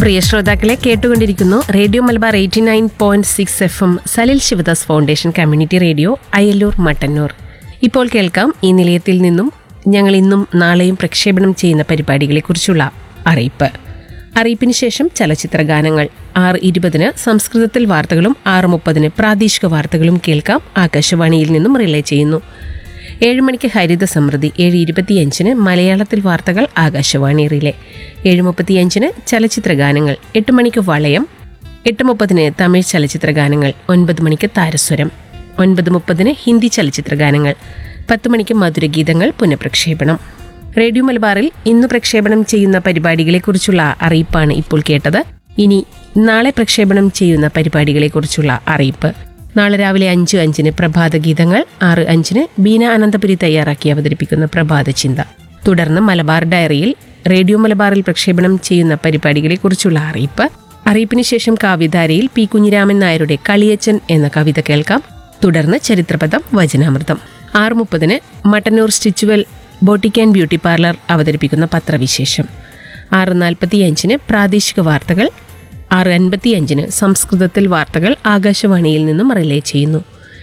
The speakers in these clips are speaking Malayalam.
പ്രിയ ശ്രോതാക്കളെ കേട്ടുകൊണ്ടിരിക്കുന്നു radio Malabar eighty nine point six F M Salil Sivadas foundation community radio Ayallur Mattannur ഇപ്പോൾ കേൾക്കാം ഈ നിലയത്തിൽ നിന്നും ഞങ്ങൾ ഇന്നും നാളെയും പ്രക്ഷേപണം ചെയ്യുന്ന പരിപാടികളെക്കുറിച്ചുള്ള അറിയിപ്പ് അറിയിപ്പിന് ശേഷം ചലച്ചിത്ര ഗാനങ്ങൾ ആറ് ഇരുപതിന് സംസ്കൃതത്തിൽ വാർത്തകളും ആറ് മുപ്പതിന് പ്രാദേശിക വാർത്തകളും കേൾക്കാം ആകാശവാണിയിൽ നിന്നും റിലേ ചെയ്യുന്നു ഏഴ് മണിക്ക് ഹരിത സമൃദ്ധി ഏഴ് ഇരുപത്തിയഞ്ചിന് മലയാളത്തിൽ വാർത്തകൾ ആകാശവാണി റിലേ ഏഴ് മുപ്പത്തിയഞ്ചിന് ചലച്ചിത്ര ഗാനങ്ങൾ എട്ട് മണിക്ക് വളയം എട്ട് മുപ്പതിന് തമിഴ് ചലച്ചിത്ര ഗാനങ്ങൾ ഒൻപത് മണിക്ക് താരസ്വരം ഒൻപത് മുപ്പതിന് ഹിന്ദി ചലച്ചിത്ര ഗാനങ്ങൾ പത്ത് മണിക്ക് മധുരഗീതങ്ങൾ പുനഃപ്രക്ഷേപണം റേഡിയോ മലബാറിൽ ഇന്ന് പ്രക്ഷേപണം ചെയ്യുന്ന പരിപാടികളെക്കുറിച്ചുള്ള അറിയിപ്പാണ് ഇപ്പോൾ കേട്ടത് ഇനി നാളെ പ്രക്ഷേപണം ചെയ്യുന്ന പരിപാടികളെക്കുറിച്ചുള്ള അറിയിപ്പ് നാളെ രാവിലെ അഞ്ച് അഞ്ചിന് പ്രഭാത ഗീതങ്ങൾ ആറ് അഞ്ചിന് ബീന അനന്തപുരി തയ്യാറാക്കി അവതരിപ്പിക്കുന്ന പ്രഭാത ചിന്ത തുടർന്ന് മലബാർ ഡയറിയിൽ റേഡിയോ മലബാറിൽ പ്രക്ഷേപണം ചെയ്യുന്ന പരിപാടികളെക്കുറിച്ചുള്ള അറിയിപ്പ് അറിയിപ്പിന് ശേഷം കാവ്യധാരയിൽ പി കുഞ്ഞിരാമൻ നായരുടെ കളിയച്ചൻ എന്ന കവിത കേൾക്കാം തുടർന്ന് ചരിത്രപദം വചനാമൃതം ആറ് മുപ്പതിന് Mattannur stitchwell boutique and beauty parlour അവതരിപ്പിക്കുന്ന പത്രവിശേഷം ആറ് നാൽപ്പത്തിയഞ്ചിന് പ്രാദേശിക വാർത്തകൾ ആറ് അൻപത്തിയഞ്ചിന് സംസ്കൃതത്തിൽ വാർത്തകൾ ആകാശവാണിയിൽ നിന്നും റിലേ ചെയ്യുന്നു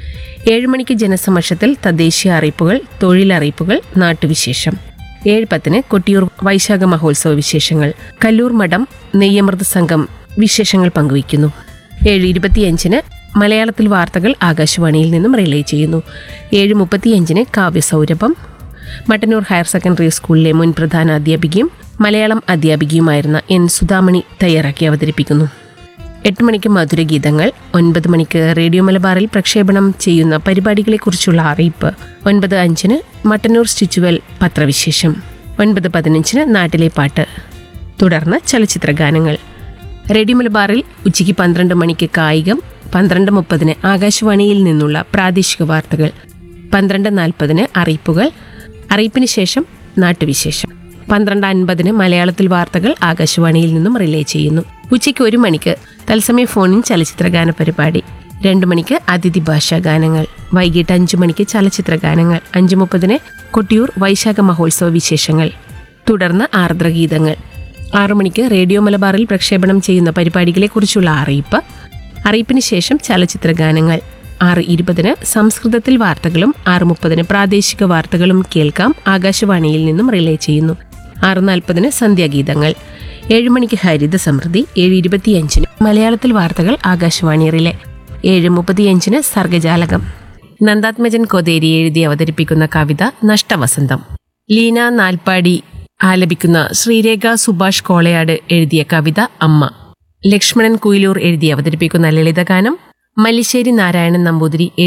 ഏഴ് മണിക്ക് ജനസമക്ഷത്തിൽ തദ്ദേശീയ അറിയിപ്പുകൾ തൊഴിലറിയിപ്പുകൾ നാട്ടുവിശേഷം ഏഴ് പത്തിന് കൊട്ടിയൂർ വൈശാഖ മഹോത്സവ വിശേഷങ്ങൾ കല്ലൂർ മഠം നെയ്യമൃത സംഘം വിശേഷങ്ങൾ പങ്കുവയ്ക്കുന്നു ഏഴ് ഇരുപത്തിയഞ്ചിന് മലയാളത്തിൽ വാർത്തകൾ ആകാശവാണിയിൽ നിന്നും റിലേ ചെയ്യുന്നു ഏഴ് മുപ്പത്തിയഞ്ചിന് കാവ്യസൗരഭം മട്ടന്നൂർ ഹയർ സെക്കൻഡറി സ്കൂളിലെ മുൻ പ്രധാന അധ്യാപികയും മലയാളം അധ്യാപികയുമായിരുന്ന എൻ സുധാമണി തയ്യാറാക്കി അവതരിപ്പിക്കുന്നു എട്ട് മണിക്ക് മധുരഗീതങ്ങൾ ഒൻപത് മണിക്ക് റേഡിയോ മലബാറിൽ പ്രക്ഷേപണം ചെയ്യുന്ന പരിപാടികളെക്കുറിച്ചുള്ള അറിയിപ്പ് ഒൻപത് അഞ്ചിന് മട്ടന്നൂർ സ്റ്റിച്ചുവൽ പത്രവിശേഷം ഒൻപത് പതിനഞ്ചിന് നാട്ടിലെ പാട്ട് തുടർന്ന് ചലച്ചിത്ര ഗാനങ്ങൾ റേഡിയോ മലബാറിൽ ഉച്ചയ്ക്ക് പന്ത്രണ്ട് മണിക്ക് കായികം പന്ത്രണ്ട് മുപ്പതിന് ആകാശവാണിയിൽ നിന്നുള്ള പ്രാദേശിക വാർത്തകൾ പന്ത്രണ്ട് നാൽപ്പതിന് അറിയിപ്പുകൾ അറിയിപ്പിന് ശേഷം നാട്ടുവിശേഷം പന്ത്രണ്ട് അൻപതിന് മലയാളത്തിൽ വാർത്തകൾ ആകാശവാണിയിൽ നിന്നും റിലേ ചെയ്യുന്നു ഉച്ചയ്ക്ക് ഒരു മണിക്ക് തത്സമയ ഫോണിൻ ചലച്ചിത്ര ഗാന പരിപാടി രണ്ടു മണിക്ക് അതിഥി ഭാഷാ ഗാനങ്ങൾ വൈകിട്ട് അഞ്ചു മണിക്ക് ചലച്ചിത്ര ഗാനങ്ങൾ അഞ്ചു മുപ്പതിന് കൊട്ടിയൂർ വൈശാഖ മഹോത്സവ വിശേഷങ്ങൾ തുടർന്ന് ആർദ്രഗീതങ്ങൾ ആറു മണിക്ക് റേഡിയോ മലബാറിൽ പ്രക്ഷേപണം ചെയ്യുന്ന പരിപാടികളെക്കുറിച്ചുള്ള അറിയിപ്പ് അറിയിപ്പിന് ശേഷം ചലച്ചിത്ര ഗാനങ്ങൾ ആറ് ഇരുപതിന് സംസ്കൃതത്തിൽ വാർത്തകളും ആറ് മുപ്പതിന് പ്രാദേശിക വാർത്തകളും കേൾക്കാം ആകാശവാണിയിൽ നിന്നും റിലേ ചെയ്യുന്നു ആറ് നാൽപ്പതിന് സന്ധ്യാഗീതങ്ങൾ ഏഴ് മണിക്ക് ഹരിത സമൃദ്ധി ഏഴ് ഇരുപത്തിയഞ്ചിന് മലയാളത്തിൽ വാർത്തകൾ ആകാശവാണി റിലേ ഏഴ് മുപ്പത്തിയഞ്ചിന് സർഗജാലകം നന്ദാത്മജൻ കൊതേരി എഴുതി അവതരിപ്പിക്കുന്ന കവിത നഷ്ടവസന്തം ലീന നാൽപ്പാടി ആലപിക്കുന്ന ശ്രീരേഖ സുഭാഷ് കോളയാട് എഴുതിയ കവിത അമ്മ ലക്ഷ്മണൻ കുയിലൂർ എഴുതി അവതരിപ്പിക്കുന്ന ലളിതഗാനം മല്ലിശ്ശേരി നാരായണൻ നമ്പൂതിരി